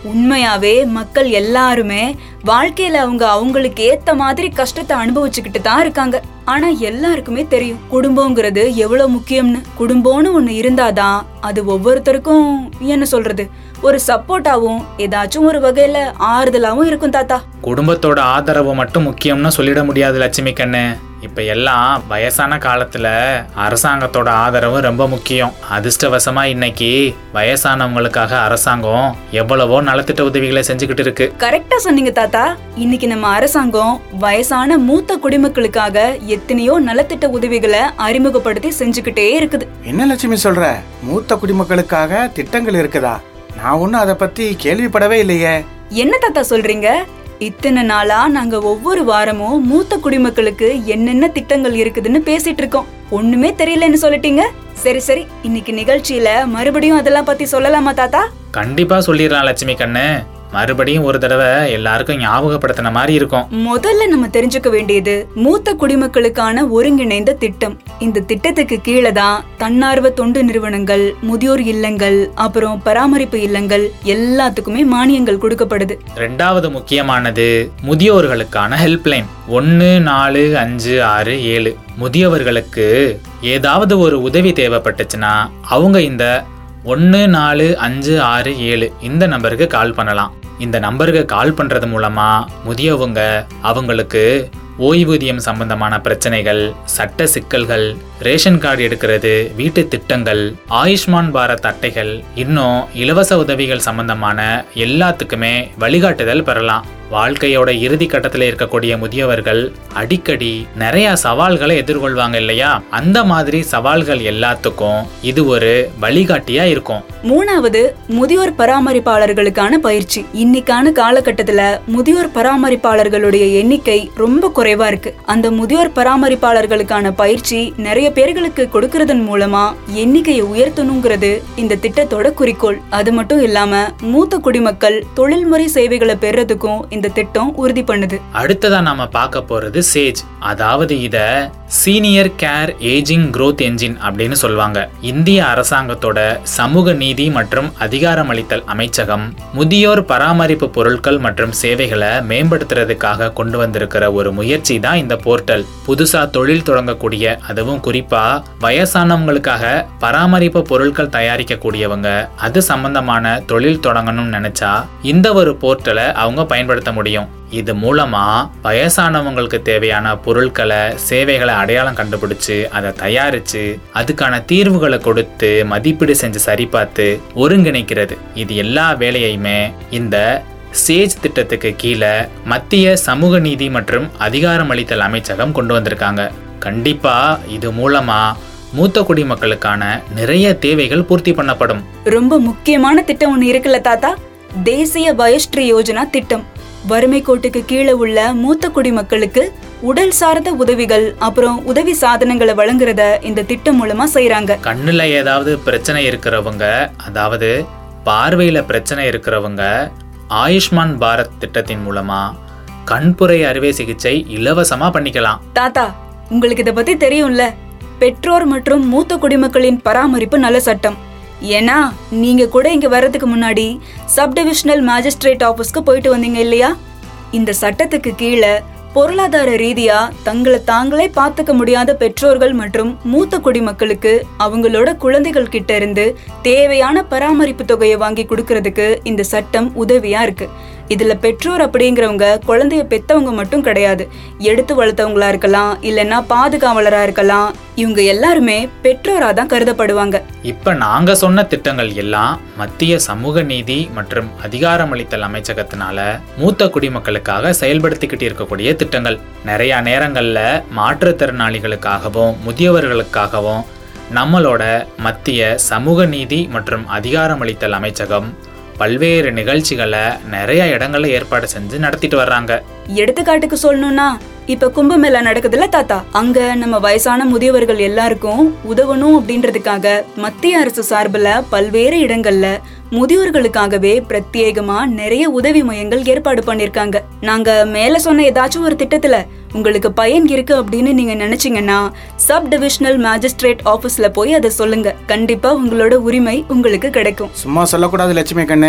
உண்மையாவே மக்கள் எல்லாருமே வாழ்க்கையில அவங்க அவங்களுக்கு ஏத்த மாதிரி கஷ்டத்தை அனுபவிச்சுக்கிட்டு தான் இருக்காங்க ஆனா எல்லாருக்குமே தெரியும் குடும்பங்கிறது எவ்வளவு முக்கியம்னு குடும்பம்னு ஒண்ணு இருந்தாதான் அது ஒவ்வொருத்தருக்கும் என்ன சொல்றது ஒரு சப்போர்ட்டாவும் ஏதாச்சும் ஒரு வகையில ஆறுதலாவும் இருக்கும் தாத்தா குடும்பத்தோட ஆதரவு மட்டும் முக்கியம்னு சொல்லிட முடியாது லட்சுமி கண்ணு இப்ப எல்லாம் வயசான காலத்துல அரசாங்கத்தோட ஆதரவு ரொம்ப முக்கியம் அதிர்ஷ்டவசமா இன்னைக்கு வயசானவங்களுக்காக அரசாங்கம் எவ்வளவோ நலத்திட்ட உதவிகளை செஞ்சுக்கிட்டு இருக்கு கரெக்டா சொன்னீங்க தாத்தா இன்னைக்கு நம்ம அரசாங்கம் வயசான மூத்த குடிமக்களுக்காக எத்தனையோ நலத்திட்ட உதவிகளை அறிமுகப்படுத்தி செஞ்சுக்கிட்டே இருக்குது என்ன லட்சுமி சொல்ற மூத்த குடிமக்களுக்காக திட்டங்கள் இருக்குதா நான் ஒன்றும் அதை பத்தி கேள்விப்படவே இல்லையே என்ன தாத்தா சொல்றீங்க இத்தனை நாளா நாங்க ஒவ்வொரு வாரமும் மூத்த குடிமக்களுக்கு என்னென்ன திட்டங்கள் இருக்குதுன்னு பேசிட்டு இருக்கோம் ஒண்ணுமே தெரியலன்னு சொல்லிட்டீங்க சரி சரி இன்னைக்கு நிகழ்ச்சியில மறுபடியும் அதெல்லாம் பத்தி சொல்லலாமா தாத்தா கண்டிப்பா சொல்லிடலாம் லட்சுமி கண்ணு மறுபடியும் ஒரு தடவை எல்லாருக்கும் ஞாபகப்படுத்தின மாதிரி இருக்கும் முதல்ல நம்ம தெரிஞ்சுக்க வேண்டியது மூத்த குடிமக்களுக்கான ஒருங்கிணைந்த திட்டம் இந்த திட்டத்துக்கு கீழே தான் தன்னார்வ தொண்டு நிறுவனங்கள் முதியோர் இல்லங்கள் அப்புறம் பராமரிப்பு இல்லங்கள் எல்லாத்துக்குமே மானியங்கள் கொடுக்கப்படுது ரெண்டாவது முக்கியமானது முதியோர்களுக்கான ஹெல்ப்லைன் ஒன்று நாலு அஞ்சு ஆறு ஏழு முதியவர்களுக்கு ஏதாவது ஒரு உதவி தேவைப்பட்டுச்சுன்னா அவங்க இந்த ஒன்று நாலு அஞ்சு ஆறு ஏழு இந்த நம்பருக்கு கால் பண்ணலாம் இந்த நம்பருக்கு கால் பண்ணுறது மூலமாக முதியவங்க அவங்களுக்கு ஓய்வூதியம் சம்பந்தமான பிரச்சனைகள் சட்ட சிக்கல்கள் ரேஷன் கார்டு எடுக்கிறது வீட்டு திட்டங்கள் ஆயுஷ்மான் பாரத் அட்டைகள் இன்னும் இலவச உதவிகள் சம்பந்தமான எல்லாத்துக்குமே வழிகாட்டுதல் பெறலாம் வாழ்க்கையோட இறுதி கட்டத்தில் இருக்கக்கூடிய முதியவர்கள் அடிக்கடி நிறைய சவால்களை எதிர்கொள்வாங்க இல்லையா அந்த மாதிரி சவால்கள் எல்லாத்துக்கும் இது ஒரு வழிகாட்டியா இருக்கும் மூணாவது முதியோர் பராமரிப்பாளர்களுக்கான பயிற்சி இன்னைக்கான காலகட்டத்துல முதியோர் பராமரிப்பாளர்களுடைய எண்ணிக்கை ரொம்ப குறைவா இருக்கு அந்த முதியோர் பராமரிப்பாளர்களுக்கான பயிற்சி நிறைய பேர்களுக்கு கொடுக்கறதன் மூலமா எண்ணிக்கையை உயர்த்தணுங்கிறது இந்த திட்டத்தோட குறிக்கோள் அது மட்டும் இல்லாம மூத்த குடிமக்கள் தொழில்முறை சேவைகளை பெறதுக்கும் இந்த திட்டம் உறுதி பண்ணுது அடுத்ததா நாம பார்க்க போறது சேஜ் அதாவது இத senior care ageing growth engine அப்படின்னு சொல்லுவாங்க இந்திய அரசாங்கத்தோட சமூக நீதி மற்றும் அதிகாரமளித்தல் அமைச்சகம் முதியோர் பராமரிப்பு பொருட்கள் மற்றும் சேவைகளை மேம்படுத்துறதுக்காக கொண்டு வந்திருக்கிற ஒரு முயற்சி தான் இந்த போர்ட்டல் புதுசா தொழில் தொடங்கக்கூடிய அதுவும் குறிப்பா வயசானவங்களுக்காக பராமரிப்பு பொருட்கள் தயாரிக்கக்கூடியவங்க அது சம்பந்தமான தொழில் தொடங்கணும்னு நினைச்சா இந்த ஒரு போர்ட்டலை அவங்க பயன்படுத்த முடியும் இது மூலமா வயசானவங்களுக்கு தேவையான பொருட்களை சேவைகளை அடையாளம் கண்டுபிடிச்சு அதை தயாரிச்சு அதுக்கான தீர்வுகளை கொடுத்து மதிப்பீடு செஞ்சு சரிபார்த்து ஒருங்கிணைக்கிறது இது எல்லா வேலையுமே இந்த சேஜ் திட்டத்துக்கு கீழே மத்திய சமூக நீதி மற்றும் அதிகாரமளித்தல் அமைச்சகம் கொண்டு வந்திருக்காங்க கண்டிப்பா இது மூலமா மூத்த குடிமக்களுக்கான நிறைய தேவைகள் பூர்த்தி பண்ணப்படும் ரொம்ப முக்கியமான திட்டம் ஒண்ணு இருக்குல்ல தாத்தா தேசிய வயஸ்ரீ யோஜனா திட்டம் வறுமை கோட்டுக்கு கீழே உள்ள மூத்த குடிமக்களுக்கு உடல் சார்ந்த உதவிகள் அப்புறம் உதவி சாதனங்களை வழங்குறத இந்த திட்டம் மூலமா செய்றாங்க கண்ணுல ஏதாவது பிரச்சனை இருக்கிறவங்க அதாவது பார்வையில பிரச்சனை இருக்கிறவங்க ஆயுஷ்மான் பாரத் திட்டத்தின் மூலமா கண்புரை அறுவை சிகிச்சை இலவசமா பண்ணிக்கலாம் தாத்தா உங்களுக்கு இத பத்தி தெரியும்ல பெற்றோர் மற்றும் மூத்த குடிமக்களின் பராமரிப்பு நல்ல சட்டம் ஏன்னா நீங்க கூட இங்க வர்றதுக்கு முன்னாடி சப் டிவிஷனல் மேஜிஸ்ட்ரேட் ஆபீஸ்க்கு போயிட்டு வந்தீங்க இல்லையா இந்த சட்டத்துக்கு கீழே பொருளாதார ரீதியா தங்களை தாங்களே பார்த்துக்க முடியாத பெற்றோர்கள் மற்றும் மூத்த குடிமக்களுக்கு அவங்களோட குழந்தைகள் கிட்ட இருந்து தேவையான பராமரிப்பு தொகையை வாங்கி கொடுக்கறதுக்கு இந்த சட்டம் உதவியா இருக்கு இதுல பெற்றோர் அப்படிங்கிறவங்க குழந்தைய பெத்தவங்க மட்டும் கிடையாது எடுத்து வளர்த்தவங்களா இருக்கலாம் இல்லைன்னா பாதுகாவலரா இருக்கலாம் இவங்க எல்லாருமே பெற்றோரா தான் கருதப்படுவாங்க இப்ப நாங்க சொன்ன திட்டங்கள் எல்லாம் மத்திய சமூக நீதி மற்றும் அதிகாரமளித்தல் அமைச்சகத்தினால மூத்த குடிமக்களுக்காக செயல்படுத்திக்கிட்டு இருக்கக்கூடிய திட்டங்கள் நிறைய நேரங்கள்ல மாற்றுத்திறனாளிகளுக்காகவும் முதியவர்களுக்காகவும் நம்மளோட மத்திய சமூக நீதி மற்றும் அதிகாரமளித்தல் அமைச்சகம் பல்வேறு நிகழ்ச்சிகளை நிறைய இடங்கள்ல ஏற்பாடு செஞ்சு நடத்திட்டு வர்றாங்க எடுத்துக்காட்டுக்கு சொல்லணும்னா இப்ப கும்பமேளா நடக்குதுல்ல தாத்தா அங்க நம்ம வயசான முதியவர்கள் எல்லாருக்கும் உதவணும் அப்படின்றதுக்காக மத்திய அரசு சார்புல பல்வேறு இடங்கள்ல முதியோர்களுக்காகவே பிரத்யேகமா நிறைய உதவி மையங்கள் ஏற்பாடு பண்ணிருக்காங்க நாங்க மேல சொன்ன ஏதாச்சும் ஒரு திட்டத்துல உங்களுக்கு பயன் இருக்கு அப்படின்னு நீங்க நினைச்சீங்கன்னா சப் டிவிஷனல் மேஜிஸ்ட்ரேட் ஆபீஸ்ல போய் அதை சொல்லுங்க கண்டிப்பா உங்களோட உரிமை உங்களுக்கு கிடைக்கும் சும்மா சொல்லக்கூடாது லட்சுமி கண்ணு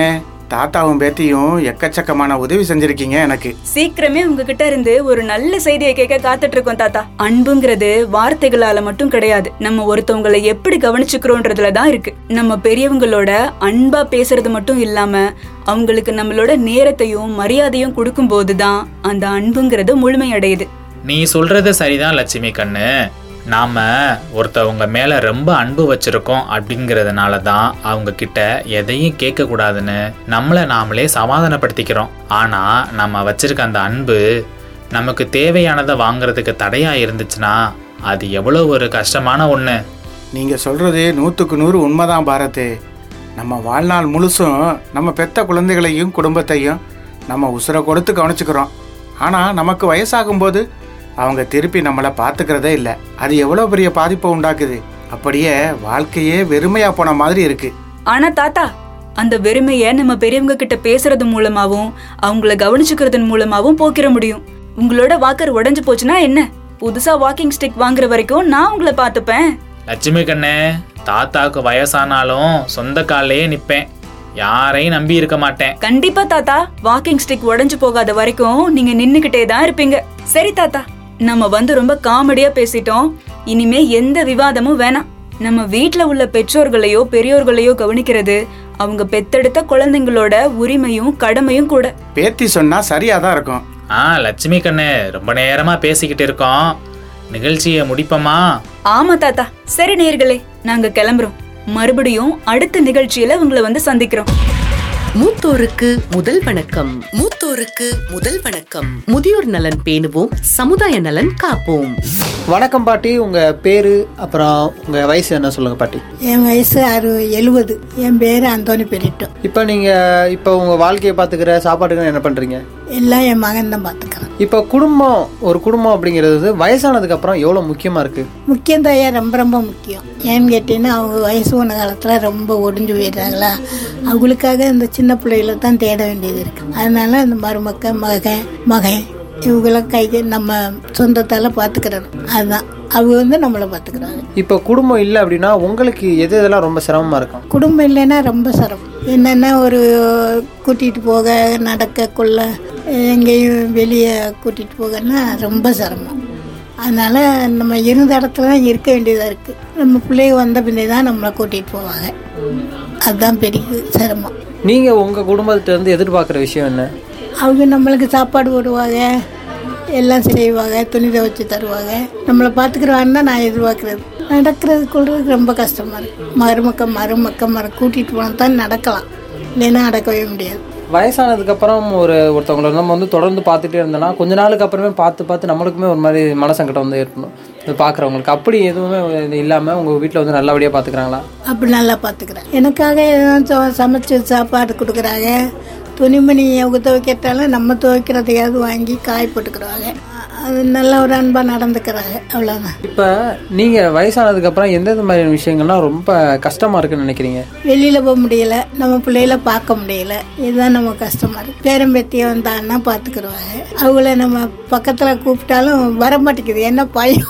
தாத்தாவும் பேத்தியும் எக்கச்சக்கமான உதவி செஞ்சிருக்கீங்க எனக்கு சீக்கிரமே உங்ககிட்ட இருந்து ஒரு நல்ல செய்தியை கேட்க காத்துட்டு இருக்கோம் தாத்தா அன்புங்கிறது வார்த்தைகளால மட்டும் கிடையாது நம்ம ஒருத்தவங்களை எப்படி கவனிச்சுக்கிறோன்றதுல தான் இருக்கு நம்ம பெரியவங்களோட அன்பா பேசுறது மட்டும் இல்லாம அவங்களுக்கு நம்மளோட நேரத்தையும் மரியாதையும் கொடுக்கும் தான் அந்த அன்புங்கிறது முழுமையடையுது நீ சொல்றது சரிதான் லட்சுமி கண்ணு நாம ஒருத்தவங்க மேல ரொம்ப அன்பு வச்சிருக்கோம் அப்படிங்கறதுனால தான் அவங்க கிட்ட எதையும் கேட்க கூடாதுன்னு நம்மளை நாமளே சமாதானப்படுத்திக்கிறோம் ஆனா நம்ம வச்சிருக்க அந்த அன்பு நமக்கு தேவையானதை வாங்குறதுக்கு தடையா இருந்துச்சுன்னா அது எவ்வளோ ஒரு கஷ்டமான ஒன்று நீங்க சொல்றது நூற்றுக்கு நூறு உண்மைதான் பாரத் நம்ம வாழ்நாள் முழுசும் நம்ம பெத்த குழந்தைகளையும் குடும்பத்தையும் நம்ம உசுரை கொடுத்து கவனிச்சுக்கிறோம் ஆனால் நமக்கு வயசாகும்போது அவங்க திருப்பி நம்மளை பார்த்துக்கிறதே இல்லை அது எவ்வளோ பெரிய பாதிப்பை உண்டாக்குது அப்படியே வாழ்க்கையே வெறுமையாக போன மாதிரி இருக்கு ஆனா தாத்தா அந்த வெறுமைய நம்ம பெரியவங்க கிட்ட பேசுறது மூலமாவும் அவங்கள கவனிச்சுக்கிறதன் மூலமாவும் போக்கிற முடியும் உங்களோட வாக்கர் உடைஞ்சு போச்சுன்னா என்ன புதுசா வாக்கிங் ஸ்டிக் வாங்குற வரைக்கும் நான் உங்களை பார்த்துப்பேன் லட்சுமி கண்ணு தாத்தாவுக்கு வயசானாலும் சொந்த காலையே நிற்பேன் யாரையும் நம்பி இருக்க மாட்டேன் கண்டிப்பா தாத்தா வாக்கிங் ஸ்டிக் உடைஞ்சு போகாத வரைக்கும் நீங்க நின்னுகிட்டே தான் இருப்பீங்க சரி தாத்தா நம்ம வந்து ரொம்ப காமெடியா பேசிட்டோம் இனிமே எந்த விவாதமும் வேணாம் நம்ம வீட்ல உள்ள பெற்றோர்களையோ பெரியோர்களையோ கவனிக்கிறது அவங்க பெத்தெடுத்த குழந்தைங்களோட உரிமையும் கடமையும் கூட பேத்தி சொன்னால் சரியாக தான் இருக்கும் ஆ லட்சுமி கண்ணு ரொம்ப நேரமா பேசிக்கிட்டு இருக்கோம் நிகழ்ச்சியை முடிப்போமா ஆமா தாத்தா சரி நேர்களே நாங்க கிளம்புறோம் மறுபடியும் அடுத்த நிகழ்ச்சியில உங்களை வந்து சந்திக்கிறோம் மூத்தோருக்கு முதல் வணக்கம் மூத்தோருக்கு முதல் வணக்கம் முதியோர் நலன் பேணுவோம் சமுதாய நலன் காப்போம் வணக்கம் பாட்டி உங்க பேரு அப்புறம் உங்க வயசு என்ன சொல்லுங்க பாட்டி என் வயசு அறு எழுபது என் பேர் அந்தோனி பெரிட்டோ இப்போ நீங்க இப்போ உங்க வாழ்க்கையை பாத்துக்கிற சாப்பாட்டுக்கு என்ன பண்றீங்க எல்லாம் என் மகன் தான் பார்த்துக்கிறான் இப்போ குடும்பம் ஒரு குடும்பம் அப்படிங்கிறது வயசானதுக்கு அப்புறம் எவ்வளவு முக்கியமா இருக்கு முக்கியம் தாயா ரொம்ப ரொம்ப முக்கியம் ஏன்னு கேட்டீங்கன்னா அவங்க வயசு போன காலத்தில் ரொம்ப ஒடிஞ்சு போயிடுறாங்களா அவங்களுக்காக இந்த சின்ன பிள்ளைகளை தான் தேட வேண்டியது இருக்கு அதனால இந்த மருமக்க மகன் மகன் இவங்களாம் கைக்கு நம்ம சொந்தத்தால் பார்த்துக்கிறோம் அதுதான் அவங்க வந்து நம்மளை பார்த்துக்கிறாங்க இப்போ குடும்பம் இல்லை அப்படின்னா உங்களுக்கு எது இதெல்லாம் ரொம்ப சிரமமா இருக்கும் குடும்பம் இல்லைன்னா ரொம்ப சிரமம் என்னென்னா ஒரு கூட்டிகிட்டு போக நடக்க கொள்ள எங்கேயும் வெளியே கூட்டிகிட்டு போகன்னா ரொம்ப சிரமம் அதனால் நம்ம இருந்த இடத்துல தான் இருக்க வேண்டியதாக இருக்குது நம்ம பிள்ளைங்க வந்த பின்னே தான் நம்மளை கூட்டிகிட்டு போவாங்க அதுதான் பெரிய சிரமம் நீங்க உங்க குடும்பத்துல இருந்து எதிர்பார்க்குற விஷயம் என்ன அவங்க நம்மளுக்கு சாப்பாடு போடுவாங்க எல்லாம் செய்வாங்க துணி துவைச்சு தருவாங்க நம்மளை பார்த்துக்கிறவான்னு தான் நான் எதிர்பார்க்குறது நடக்கிறது கொள்றதுக்கு ரொம்ப கஷ்டமாக இருக்கு மருமக்க மருமக்க மர கூட்டிகிட்டு போனால் தான் நடக்கலாம் இல்லைன்னா நடக்கவே முடியாது வயசானதுக்கு அப்புறம் ஒரு ஒருத்தவங்கள நம்ம வந்து தொடர்ந்து பார்த்துட்டே இருந்தோம்னா கொஞ்ச நாளுக்கு அப்புறமே பார்த்து பார்த்து நம்மளுக்குமே ஒரு மாதிரி மனசங்கடம் வந்து ஏற்படும் இது பார்க்குறவங்களுக்கு அப்படி எதுவுமே இல்லாமல் உங்கள் வீட்டில் வந்து நல்லபடியாக பார்த்துக்கிறாங்களா அப்படி நல்லா பார்த்துக்கிறேன் எனக்காக ஏதாச்சும் சமைச்சு சாப்பாடு கொடுக்குறாங்க துணிமணி அவங்க துவைக்கிறதால நம்ம துவைக்கிறதையாவது வாங்கி காய போட்டுக்கிறாங்க அது நல்ல ஒரு அன்பாக நடந்துக்கிறாங்க அவ்வளோதான் இப்போ நீங்கள் வயசானதுக்கு அப்புறம் எந்தெந்த மாதிரியான விஷயங்கள்லாம் ரொம்ப கஷ்டமாக இருக்குன்னு நினைக்கிறீங்க வெளியில் போக முடியல நம்ம பிள்ளைகள பார்க்க முடியல இதுதான் நம்ம கஷ்டமாக இருக்கு பேரம்பேத்தியை வந்தாங்கன்னா பார்த்துக்கிடுவாங்க அவங்கள நம்ம பக்கத்தில் கூப்பிட்டாலும் வர மாட்டேங்குது என்ன பயம்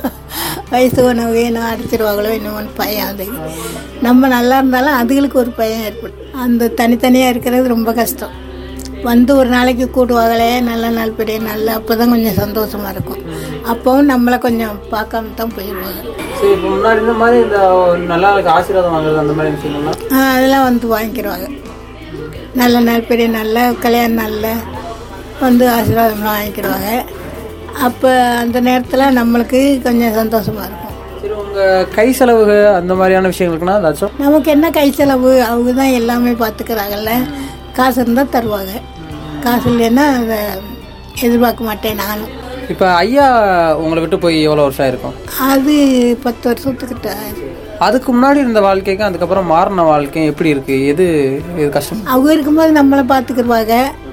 வயசு உணவு வேணும் அடிச்சிருவாங்களோ என்னமோன்னு பயம் அது நம்ம நல்லா இருந்தாலும் அதுகளுக்கு ஒரு பயம் ஏற்படும் அந்த தனித்தனியாக இருக்கிறது ரொம்ப கஷ்டம் வந்து ஒரு நாளைக்கு கூடுவாங்களே நல்ல நாள் பெரிய நல்ல அப்போ தான் கொஞ்சம் சந்தோஷமாக இருக்கும் அப்போவும் நம்மளை கொஞ்சம் பார்க்காம தான் போயிடுவாங்க சரி இப்போ முன்னாடி இந்த மாதிரி இந்த நல்லா இருக்கு ஆசீர்வாதம் வாங்குறது அந்த மாதிரி விஷயங்கள்லாம் ஆ, அதெல்லாம் வந்து வாங்கிக்கிடுவாங்க நல்ல நாள் பெரிய நல்ல கல்யாண நாளில் வந்து ஆசீர்வாதம்லாம் வாங்கிக்கிடுவாங்க அப்போ அந்த நேரத்தில் நம்மளுக்கு கொஞ்சம் சந்தோஷமாக இருக்கும் சரி உங்கள் கை செலவு அந்த மாதிரியான விஷயங்களுக்குன்னா ஏதாச்சும் நமக்கு என்ன கை செலவு அவங்க தான் எல்லாமே பார்த்துக்கிறாங்கல்ல காசு இருந்தால் தருவாங்க காசு இல்லைன்னா அதை எதிர்பார்க்க மாட்டேன் நானும் இப்போ ஐயா உங்களை விட்டு போய் எவ்வளோ வருஷம் ஆயிருக்கும் அது பத்து வருஷத்துக்கிட்ட ஆயிடுச்சு. அதுக்கு முன்னாடி இருந்த வாழ்க்கைக்கும் அதுக்கப்புறம் மாறின வாழ்க்கையும் எப்படி இருக்கு எது எது கஷ்டம் அவங்க இருக்கும்போது நம்மளை பார்த்துக்கிடுவாங்க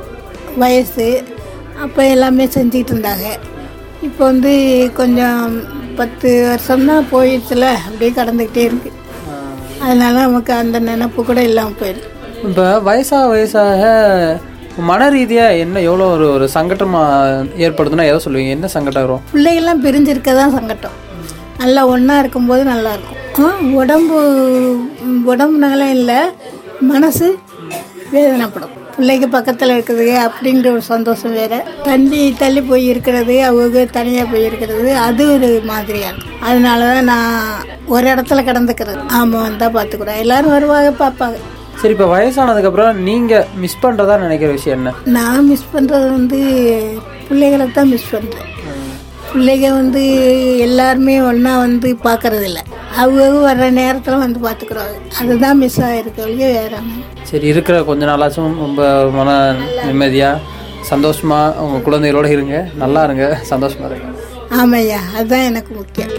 வயசு அப்போ எல்லாமே செஞ்சுக்கிட்டு இருந்தாங்க இப்போ வந்து கொஞ்சம் பத்து வருஷம்தான் போயிடுச்சுல அப்படியே கடந்துக்கிட்டே இருக்கு அதனால நமக்கு அந்த நினப்பு கூட இல்லாமல் போயிடுது இப்போ வயசாக வயசாக மன ரீதியாக என்ன எவ்வளோ ஒரு ஒரு சங்கடமாக ஏற்படுதுன்னா எதை சொல்லுவீங்க என்ன சங்கடம் வரும் பிள்ளைகள்லாம் பிரிஞ்சிருக்க தான் சங்கடம் நல்லா ஒன்றா இருக்கும்போது நல்லா இருக்கும் ஆ, உடம்பு உடம்புனால இல்லை மனசு வேதனைப்படும் பிள்ளைக்கு பக்கத்தில் இருக்குது அப்படின்ற ஒரு சந்தோஷம் வேற தள்ளி தள்ளி போய் இருக்கிறது அவங்க தனியாக போய் இருக்கிறது அது ஒரு மாதிரியா இருக்கும் அதனால தான் நான் ஒரு இடத்துல கிடந்துக்கிறது ஆமாம் வந்தால் பார்த்துக்குறேன் எல்லாரும் வருவாங்க பார்ப்பாங்க சரி இப்போ வயசானதுக்கப்புறம் நீங்கள் மிஸ் பண்ணுறதா நினைக்கிற விஷயம் என்ன நான் மிஸ் பண்ணுறது வந்து பிள்ளைகளை தான் மிஸ் பண்ணுறேன் பிள்ளைங்க வந்து எல்லாருமே ஒன்றா வந்து பார்க்கறது இல்ல அவங்க வர்ற நேரத்தில் வந்து பார்த்துக்குறாங்க அதுதான் மிஸ் ஆகிருக்கு ஒழிய வேற ஒண்ணும் இல்ல. சரி இருக்கிற கொஞ்ச நாளாச்சும் ரொம்ப மன நிம்மதியாக சந்தோஷமாக உங்கள் குழந்தைகளோட இருங்க நல்லா இருங்க சந்தோஷமாக இருங்க ஆமையா அதுதான் எனக்கு முக்கியம்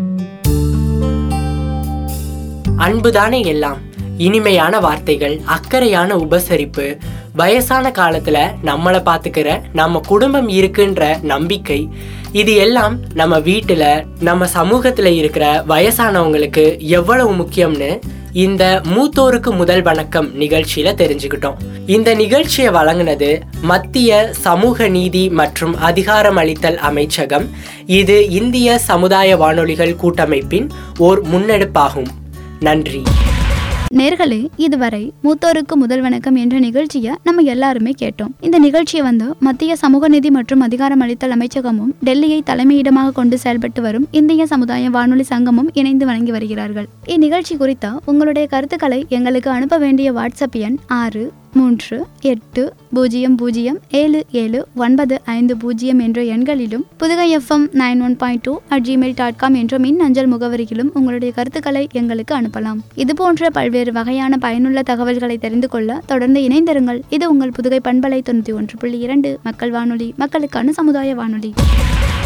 அன்புதானே எல்லாம் இனிமையான வார்த்தைகள் அக்கறையான உபசரிப்பு வயசான காலத்துல நம்மளை பார்த்துக்கிற நம்ம குடும்பம் இருக்குன்ற நம்பிக்கை இது எல்லாம் நம்ம வீட்டுல நம்ம சமூகத்துல இருக்கிற வயசானவங்களுக்கு எவ்வளவு முக்கியம்னு இந்த மூத்தோருக்கு முதல் வணக்கம் நிகழ்ச்சியில தெரிஞ்சுக்கிட்டோம் இந்த நிகழ்ச்சியை வழங்கினது மத்திய சமூக நீதி மற்றும் அதிகாரமளித்தல் அமைச்சகம் இது இந்திய சமுதாய வானொலிகள் கூட்டமைப்பின் ஓர் முன்னெடுப்பாகும் நன்றி நேர்களே இதுவரை மூத்தோருக்கு முதல் வணக்கம் என்ற நிகழ்ச்சியை நம்ம எல்லாருமே கேட்டோம் இந்த நிகழ்ச்சியை வந்து மத்திய சமூக நீதி மற்றும் அதிகாரம் அளித்தல் அமைச்சகமும் டெல்லியை தலைமையிடமாக கொண்டு செயல்பட்டு வரும் இந்திய சமுதாய வானொலி சங்கமும் இணைந்து வழங்கி வருகிறார்கள் இந்நிகழ்ச்சி குறித்த உங்களுடைய கருத்துக்களை எங்களுக்கு அனுப்ப வேண்டிய வாட்ஸ்அப் எண் ஆறு மூன்று எட்டு பூஜ்ஜியம் பூஜ்ஜியம் ஏழு ஏழு ஒன்பது ஐந்து பூஜ்ஜியம் என்ற எண்களிலும் Pudugai FM nine one point two at Gmail dot com என்ற மின் அஞ்சல் முகவரியிலும் உங்களுடைய கருத்துக்களை எங்களுக்கு அனுப்பலாம் இது போன்ற பல்வேறு வகையான பயனுள்ள தகவல்களை தெரிந்து கொள்ள தொடர்ந்து இணைந்திருங்கள் இது உங்கள் புதுகை பண்பலை தொண்ணூற்றி ஒன்று புள்ளி இரண்டு மக்கள் வானொலி மக்களுக்கான சமுதாய வானொலி